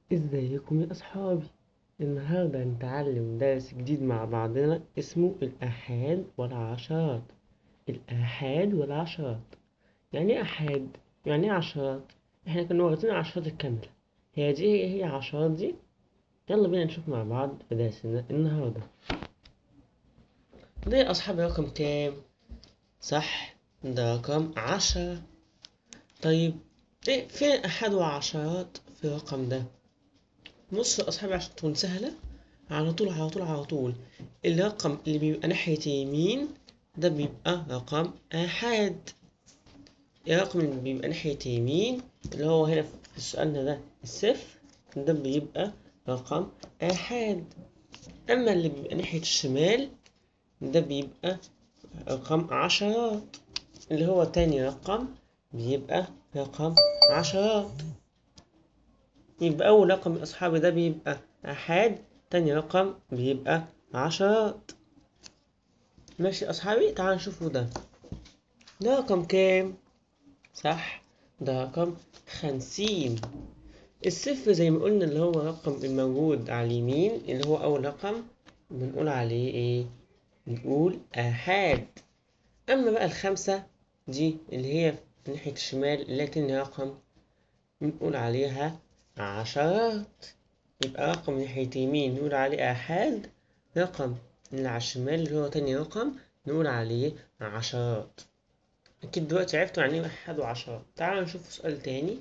ازيكم يا اصحابي النهارده هنتعلم درس جديد مع بعضنا اسمه الآحاد والعشرات الآحاد والعشرات يعني ايه آحاد يعني ايه عشرات احنا كنا واخدين العشرات الكاملة هي دي هي هي عشرات دي يلا بينا نشوف مع بعض في درسنا النهارده ده يا اصحابي رقم كام صح ده رقم عشرة طيب ايه فين احد وعشرات في الرقم ده بص يا أصحابي عشان تكون سهلة على طول على طول على طول الرقم اللي بيبقى ناحية يمين ده بيبقى رقم آحاد الرقم اللي بيبقى ناحية يمين اللي هو هنا في سؤالنا ده الصفر ده بيبقى رقم آحاد أما اللي بيبقى ناحية الشمال ده بيبقى رقم عشرات اللي هو تاني رقم بيبقى رقم عشرات يبقى أول رقم يا أصحابي ده بيبقى آحاد تاني رقم بيبقى عشرات ماشي يا أصحابي تعالوا نشوفوا ده ده رقم كام؟ صح ده رقم خمسين الصفر زي ما قلنا اللي هو الرقم الموجود على اليمين اللي هو أول رقم بنقول عليه إيه؟ بنقول آحاد أما بقى الخمسة دي اللي هي في ناحية الشمال اللي هي تاني رقم بنقول عليها عشرات يبقى رقم ناحية يمين نقول عليه آحاد رقم اللي على الشمال اللي هو تاني رقم نقول عليه عشرات أكيد دلوقتي عرفتوا يعني إيه آحاد وعشرات تعالوا نشوف سؤال تاني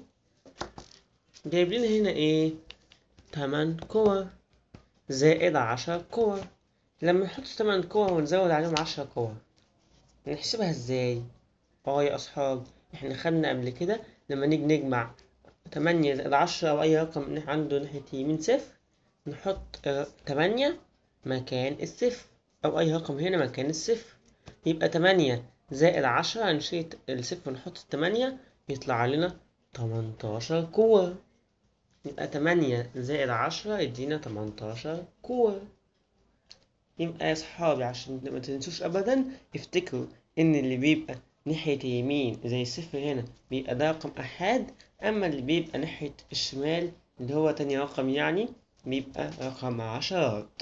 جايب لنا هنا إيه تمن كور زائد عشر كور لما نحط تمن كور ونزود عليهم عشر كور نحسبها إزاي؟ اه يا أصحاب إحنا خدنا قبل كده لما نيجي نجمع تمانية زائد عشرة أو أي رقم عنده ناحية يمين صفر نحط تمانية مكان الصفر أو أي رقم هنا مكان الصفر يبقى تمانية زائد عشرة هنشيل الصفر ونحط التمانية يطلع لنا تمنتاشر كورة يبقى تمانية زائد عشرة يدينا تمنتاشر كورة يبقى يا صحابي عشان ما تنسوش أبدا افتكروا إن اللي بيبقى ناحية يمين زي الصفر هنا بيبقى ده رقم أحاد أما اللي بيبقى ناحية الشمال اللي هو تاني رقم يعني بيبقى رقم عشرات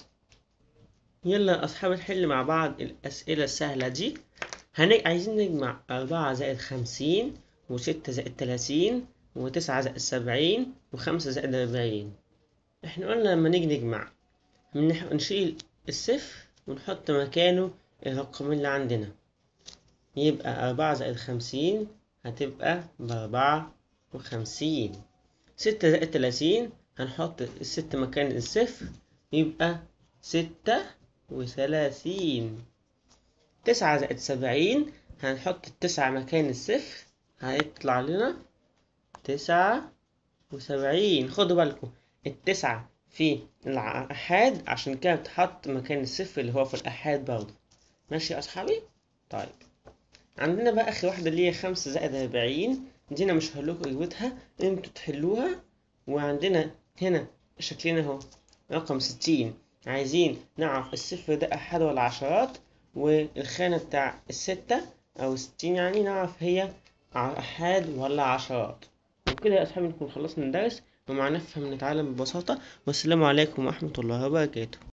يلا يا أصحابي نحل مع بعض الأسئلة السهلة دي هن... عايزين نجمع أربعة زائد خمسين وستة زائد تلاتين وتسعة زائد سبعين وخمسة زائد أربعين احنا قلنا لما نيجي نجمع نشيل الصفر ونحط مكانه الرقم اللي عندنا يبقى أربعة زائد خمسين هتبقى بأربعة وخمسين ستة زائد تلاتين هنحط الست مكان الصفر يبقى ستة وثلاثين تسعة زائد سبعين هنحط التسعة مكان الصفر هيطلع لنا تسعة وسبعين خدوا بالكم التسعة في الأحاد عشان كده بتحط مكان الصفر اللي هو في الأحاد برضه ماشي يا أصحابي؟ طيب عندنا بقى آخر واحدة اللي هي خمسة زائد أربعين دي أنا مش هقولكوا إجابتها انتوا تحلوها وعندنا هنا شكلنا اهو رقم ستين عايزين نعرف الصفر ده أحد ولا عشرات والخانة بتاع الستة أو ستين يعني نعرف هي أحاد ولا عشرات وكده يا أصحابي نكون خلصنا الدرس ومع نفهم نتعلم ببساطة والسلام عليكم ورحمة الله وبركاته